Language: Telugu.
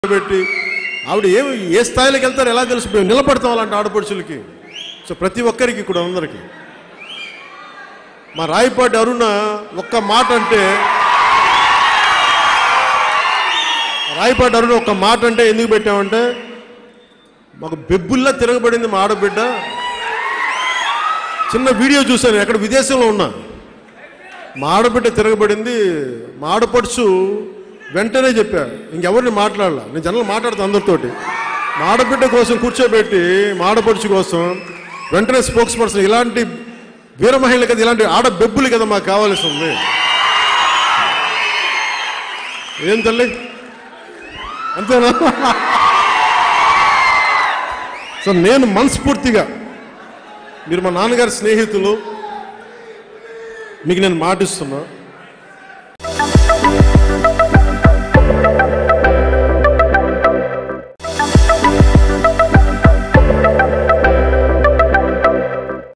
పెట్టి ఆవిడ ఏ ఏ స్థాయిలోకి వెళ్తారో ఎలా తెలుసు మేము నిలబడతాం అలాంటి ఆడపడుచులకి సో ప్రతి ఒక్కరికి ఇక్కడ అందరికి మా రాయపాటి అరుణ ఒక్క మాట అంటే రాయపాటి అరుణ ఒక్క మాట అంటే ఎందుకు పెట్టామంటే మాకు బెబ్బుల్లా తిరగబడింది మా ఆడబిడ్డ చిన్న వీడియో చూశాను ఎక్కడ విదేశంలో ఉన్నా మా ఆడబిడ్డ తిరగబడింది మా ఆడపడుచు వెంటనే చెప్పా ఇంకెవరిని మాట్లాడాల నేను జనరల్ మాట్లాడుతాను అందరితోటి మా ఆడబిడ్డ కోసం కూర్చోబెట్టి మా ఆడపడుచు కోసం వెంటనే స్పోక్స్ పర్సన్ ఇలాంటి వీర మహిళలు కదా ఇలాంటి ఆడ బెబ్బులు కదా మాకు కావాల్సి ఉంది ఏం తల్లి అంతేనా సో నేను మనస్ఫూర్తిగా మీరు మా నాన్నగారి స్నేహితులు మీకు నేను మాటిస్తున్నా